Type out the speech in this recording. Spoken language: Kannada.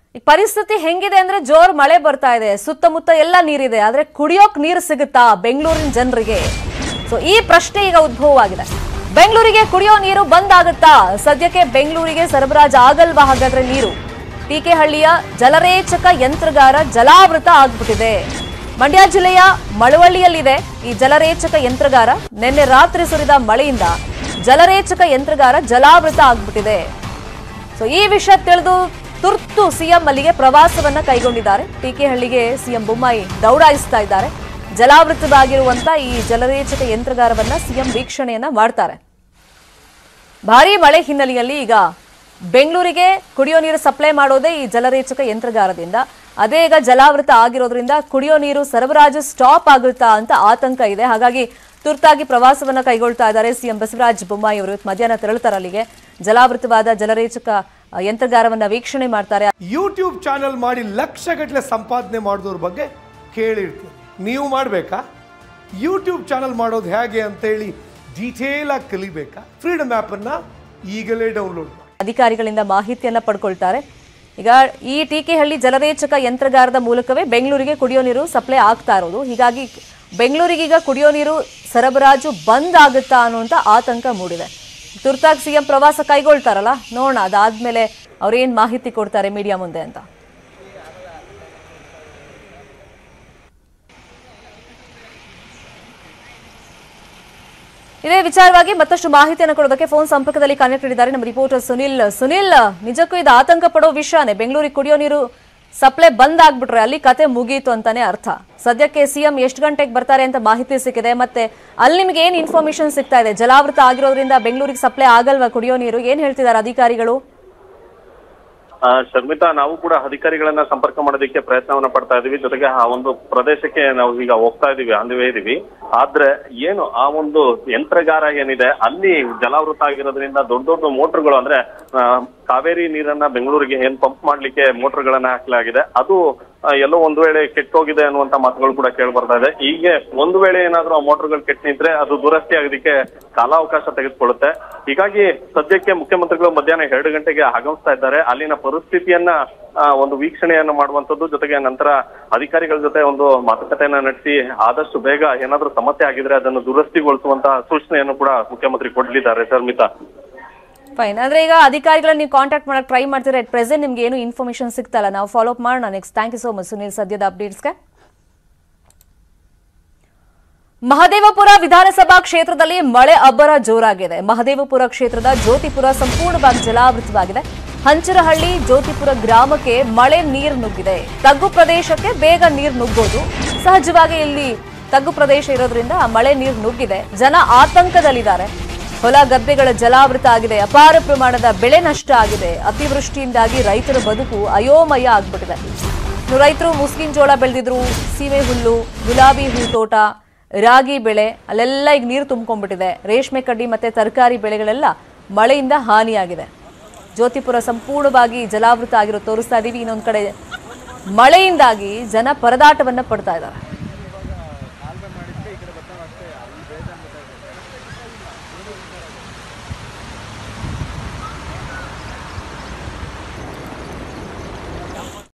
ಈ ಪರಿಸ್ಥಿತಿ ಹೆಂಗಿದೆ ಅಂದ್ರೆ ಜೋರ್ ಮಳೆ ಬರ್ತಾ ಇದೆ ಸುತ್ತಮುತ್ತ ಎಲ್ಲ ನೀರಿದೆ ಆದ್ರೆ ಕುಡಿಯೋಕ್ ನೀರು ಸಿಗುತ್ತಾ ಬೆಂಗಳೂರಿನ ಜನರಿಗೆ ಸೊ ಈ ಪ್ರಶ್ನೆ ಈಗ ಉದ್ಭವವಾಗಿದೆ ಬೆಂಗಳೂರಿಗೆ ಕುಡಿಯೋ ನೀರು ಬಂದ್ ಆಗುತ್ತಾ ಸದ್ಯಕ್ಕೆ ಬೆಂಗಳೂರಿಗೆ ಸರಬರಾಜು ಆಗಲ್ವಾ ಹಾಗಾದ್ರೆ ನೀರು ಟೀಕೆಹಳ್ಳಿಯ ಜಲರೇಚಕ ಯಂತ್ರಗಾರ ಜಲಾವೃತ ಆಗ್ಬಿಟ್ಟಿದೆ ಮಂಡ್ಯ ಜಿಲ್ಲೆಯ ಮಳವಳ್ಳಿಯಲ್ಲಿದೆ ಈ ಜಲರೇಚಕ ಯಂತ್ರಗಾರ ನಿನ್ನೆ ರಾತ್ರಿ ಸುರಿದ ಮಳೆಯಿಂದ ಜಲರೇಚಕ ಯಂತ್ರಗಾರ ಜಲಾವೃತ ಆಗ್ಬಿಟ್ಟಿದೆ ಸೊ ಈ ವಿಷಯ ತಿಳಿದು ತುರ್ತು ಸಿಎಂ ಅಲ್ಲಿಗೆ ಪ್ರವಾಸವನ್ನ ಕೈಗೊಂಡಿದ್ದಾರೆ ಟೀಕೆಹಳ್ಳಿಗೆ ಸಿಎಂ ಬೊಮ್ಮಾಯಿ ದೌಡಾಯಿಸ್ತಾ ಇದ್ದಾರೆ ಜಲಾವೃತವಾಗಿರುವಂತ ಈ ಜಲರೇಚಕ ಯಂತ್ರಗಾರವನ್ನ ಸಿಎಂ ವೀಕ್ಷಣೆಯನ್ನ ಮಾಡ್ತಾರೆ ಭಾರೀ ಮಳೆ ಹಿನ್ನೆಲೆಯಲ್ಲಿ ಈಗ ಬೆಂಗಳೂರಿಗೆ ಕುಡಿಯೋ ನೀರು ಸಪ್ಲೈ ಮಾಡೋದೇ ಈ ಜಲರೇಚಕ ಯಂತ್ರಗಾರದಿಂದ ಅದೇ ಈಗ ಜಲಾವೃತ ಆಗಿರೋದ್ರಿಂದ ಕುಡಿಯೋ ನೀರು ಸರಬರಾಜು ಸ್ಟಾಪ್ ಆಗುತ್ತಾ ಅಂತ ಆತಂಕ ಇದೆ ಹಾಗಾಗಿ ತುರ್ತಾಗಿ ಪ್ರವಾಸವನ್ನ ಕೈಗೊಳ್ತಾ ಇದ್ದಾರೆ ಸಿಎಂ ಬಸವರಾಜ ಬೊಮ್ಮಾಯಿ ಅವರು ಇವತ್ತು ಮಧ್ಯಾಹ್ನ ತೆರಳುತ್ತಾರೆ ಅಲ್ಲಿಗೆ ಜಲಾವೃತವಾದ ಜಲರೇಚಕ ಅ, ಯಂತ್ರಗಾರವನ್ನ ವೀಕ್ಷಣೆ ಮಾಡ್ತಾರೆ ಯೂಟ್ಯೂಬ್ ಚಾನಲ್ ಮಾಡಿ ಲಕ್ಷಗಟ್ಟಲೆ ಸಂಪಾದನೆ ಮಾಡಿದವ್ರ ಬಗ್ಗೆ ಕೇಳಿರ್ತೀವಿ ನೀವು ಮಾಡಬೇಕಾ ಯೂಟ್ಯೂಬ್ ಚಾನಲ್ ಮಾಡೋದು ಹೇಗೆ ಅಂತೇಳಿ ಡೀಟೇಲ್ ಆಗಿ ಕಲಿಬೇಕಾ ಫ್ರೀಡಮ್ ಆ್ಯಪನ್ನು ಈಗಲೇ ಡೌನ್ಲೋಡ್ ಮಾಡಿ ಅಧಿಕಾರಿಗಳಿಂದ ಮಾಹಿತಿಯನ್ನ ಪಡ್ಕೊಳ್ತಾರೆ ಈಗ ಈ ಟೀಕೆಹಳ್ಳಿ ಜಲರೇಚಕ ಯಂತ್ರಗಾರದ ಮೂಲಕವೇ ಬೆಂಗಳೂರಿಗೆ ಕುಡಿಯೋ ನೀರು ಸಪ್ಲೈ ಆಗ್ತಾ ಇರೋದು ಹೀಗಾಗಿ ಬೆಂಗಳೂರಿಗೀಗ ಕುಡಿಯೋ ನೀರು ಸರಬರಾಜು ಬಂದ್ ಆಗುತ್ತಾ ಅನ್ನುವಂಥ ಆತಂಕ ಮೂಡಿದೆ ತುರ್ತಾಗಿ ಸಿಎಂ ಪ್ರವಾಸ ಕೈಗೊಳ್ತಾರಲ್ಲ ನೋಡೋಣ ಅದಾದ್ಮೇಲೆ ಅವ್ರೇನ್ ಮಾಹಿತಿ ಕೊಡ್ತಾರೆ ಮೀಡಿಯಾ ಮುಂದೆ ಅಂತ ಇದೇ ವಿಚಾರವಾಗಿ ಮತ್ತಷ್ಟು ಮಾಹಿತಿಯನ್ನು ಕೊಡೋದಕ್ಕೆ ಫೋನ್ ಸಂಪರ್ಕದಲ್ಲಿ ಕನೆಕ್ಟ್ ಇದ್ದಾರೆ ನಮ್ಮ ರಿಪೋರ್ಟರ್ ಸುನಿಲ್ ಸುನಿಲ್ ನಿಜಕ್ಕೂ ಇದು ಆತಂಕ ಪಡೋ ವಿಷಯನೇ ಬೆಂಗಳೂರಿಗೆ ಕುಡಿಯೋ ನೀರು ಸಪ್ಲೈ ಬಂದ್ ಆಗ್ಬಿಟ್ರೆ ಅಲ್ಲಿ ಕತೆ ಮುಗೀತು ಅಂತಾನೆ ಅರ್ಥ ಸದ್ಯಕ್ಕೆ ಸಿಎಂ ಎಷ್ಟು ಗಂಟೆಗೆ ಬರ್ತಾರೆ ಅಂತ ಮಾಹಿತಿ ಸಿಕ್ಕಿದೆ ಮತ್ತೆ ಅಲ್ಲಿ ನಿಮ್ಗೆ ಏನ್ ಇನ್ಫಾರ್ಮೇಶನ್ ಸಿಗ್ತಾ ಇದೆ ಜಲಾವೃತ ಆಗಿರೋದ್ರಿಂದ ಬೆಂಗಳೂರಿಗೆ ಸಪ್ಲೈ ಆಗಲ್ವಾ ಕುಡಿಯೋ ನೀರು ಏನ್ ಹೇಳ್ತಿದ್ದಾರೆ ಅಧಿಕಾರಿಗಳು ಆ, ಶರ್ಮಿತಾ ನಾವು ಕೂಡ ಅಧಿಕಾರಿಗಳನ್ನ ಸಂಪರ್ಕ ಮಾಡೋದಕ್ಕೆ ಪ್ರಯತ್ನವನ್ನ ಪಡ್ತಾ ಇದೀವಿ ಜೊತೆಗೆ ಆ ಒಂದು ಪ್ರದೇಶಕ್ಕೆ ನಾವು ಈಗ ಹೋಗ್ತಾ ಇದೀವಿ ಅಂದುವೇ ಇದೀವಿ ಆದ್ರೆ ಏನು ಆ ಒಂದು ಯಂತ್ರಗಾರ ಏನಿದೆ ಅಲ್ಲಿ ಜಲಾವೃತ ಆಗಿರೋದ್ರಿಂದ ದೊಡ್ಡ ದೊಡ್ಡ ಮೋಟರ್ಗಳು ಅಂದ್ರೆ ಆ, ಕಾವೇರಿ ನೀರನ್ನ ಬೆಂಗಳೂರಿಗೆ ಏನ್ ಪಂಪ್ ಮಾಡ್ಲಿಕ್ಕೆ ಮೋಟರ್ಗಳನ್ನ ಹಾಕಲಾಗಿದೆ ಅದು ಆ, ಎಲ್ಲೋ ಒಂದು ವೇಳೆ ಕೆಟ್ಟೋಗಿದೆ ಅನ್ನುವಂತ ಮಾತುಗಳು ಕೂಡ ಕೇಳಿ ಬರ್ತಾ ಇದೆ ಹೀಗೆ ಒಂದು ವೇಳೆ ಏನಾದ್ರೂ ಆ ಮೋಟರ್ಗಳು ಕೆಟ್ಟ ನಿಂತ್ರೆ ಅದು ದುರಸ್ತಿ ಆಗೋದಕ್ಕೆ ಕಾಲಾವಕಾಶ ತೆಗೆದುಕೊಳ್ಳುತ್ತೆ ಹೀಗಾಗಿ ಸದ್ಯಕ್ಕೆ ಮುಖ್ಯಮಂತ್ರಿಗಳು ಮಧ್ಯಾಹ್ನ ಎರಡು ಗಂಟೆಗೆ ಆಗಮಿಸ್ತಾ ಇದ್ದಾರೆ ಅಲ್ಲಿನ ಪರಿಸ್ಥಿತಿಯನ್ನ ಆ, ಒಂದು ವೀಕ್ಷಣೆಯನ್ನ ಮಾಡುವಂತದ್ದು ಜೊತೆಗೆ ನಂತರ ಅಧಿಕಾರಿಗಳ ಜೊತೆ ಒಂದು ಮಾತುಕತೆಯನ್ನ ನಡೆಸಿ ಆದಷ್ಟು ಬೇಗ ಏನಾದ್ರೂ ಸಮಸ್ಯೆ ಆಗಿದ್ರೆ ಅದನ್ನು ದುರಸ್ತಿಗೊಳಿಸುವಂತಹ ಸೂಚನೆಯನ್ನು ಕೂಡ ಮುಖ್ಯಮಂತ್ರಿ ಕೊಡಲಿದ್ದಾರೆ ಶರ್ಮಿತಾ ಫೈನ್ ಅಂದ್ರೆ ಈಗ ಅಧಿಕಾರಿಗಳನ್ನ ನೀವು ಕಾಂಟ್ಯಾಕ್ಟ್ ಮಾಡಕ್ ಟ್ರೈ ಮಾಡ್ತೀರಾ ಎಟ್ ಪ್ರೆಸೆಂಟ್ ನಿಮ್ಗೆ ಏನು ಇನ್ಫಾರ್ಮೇಶನ್ ಸಿಗ್ತಲ್ಲ ನಾವು ಫಾಲೋ ಅಪ್ ಮಾಡೋಣ next thank you so much Sunil ಸದ್ಯದ ಅಪ್ಡೇಟ್ಸ್ಗೆ ಮಹದೇವಪುರ ವಿಧಾನಸಭಾ ಕ್ಷೇತ್ರದಲ್ಲಿ ಮಳೆ ಅಬ್ಬರ ಜೋರಾಗಿದೆ ಮಹದೇವಪುರ ಕ್ಷೇತ್ರದ ಜ್ಯೋತಿಪುರ ಸಂಪೂರ್ಣವಾಗಿ ಜಲಾವೃತವಾಗಿದೆ ಹಂಚರಹಳ್ಳಿ ಜ್ಯೋತಿಪುರ ಗ್ರಾಮಕ್ಕೆ ಮಳೆ ನೀರು ನುಗ್ಗಿದೆ ತಗ್ಗು ಪ್ರದೇಶಕ್ಕೆ ಬೇಗ ನೀರು ನುಗ್ಗೋದು ಸಹಜವಾಗಿ ಇಲ್ಲಿ ತಗ್ಗು ಪ್ರದೇಶ ಇರೋದ್ರಿಂದ ಆ ಮಳೆ ನೀರು ನುಗ್ಗಿದೆ ಜನ ಆತಂಕದಲ್ಲಿದ್ದಾರೆ ಹೊಲ ಗದ್ದೆಗಳ ಜಲಾವೃತ ಆಗಿದೆ ಅಪಾರ ಪ್ರಮಾಣದ ಬೆಳೆ ನಷ್ಟ ಆಗಿದೆ ಅತಿವೃಷ್ಟಿಯಿಂದಾಗಿ ರೈತರ ಬದುಕು ಅಯೋಮಯ ಆಗ್ಬಿಟ್ಟಿದೆ ಇನ್ನು ರೈತರು ಮುಸ್ಕಿನ್ ಜೋಳ ಬೆಳೆದಿದ್ರು ಸೀಮೆ ಹುಲ್ಲು ಗುಲಾಬಿ ಹೂ ತೋಟ ರಾಗಿ ಬೆಳೆ ಅಲ್ಲೆಲ್ಲ ಈಗ ನೀರು ತುಂಬ್ಕೊಂಡ್ಬಿಟ್ಟಿದೆ ರೇಷ್ಮೆ ಕಡ್ಡಿ ಮತ್ತೆ ತರಕಾರಿ ಬೆಳೆಗಳೆಲ್ಲ ಮಳೆಯಿಂದ ಹಾನಿಯಾಗಿದೆ ಜ್ಯೋತಿಪುರ ಸಂಪೂರ್ಣವಾಗಿ ಜಲಾವೃತ ಆಗಿರೋ ತೋರಿಸ್ತಾ ಇದೀವಿ ಇನ್ನೊಂದ್ ಕಡೆ ಮಳೆಯಿಂದಾಗಿ ಜನ ಪರದಾಟವನ್ನ ಪಡ್ತಾ ಇದ್ದಾರೆ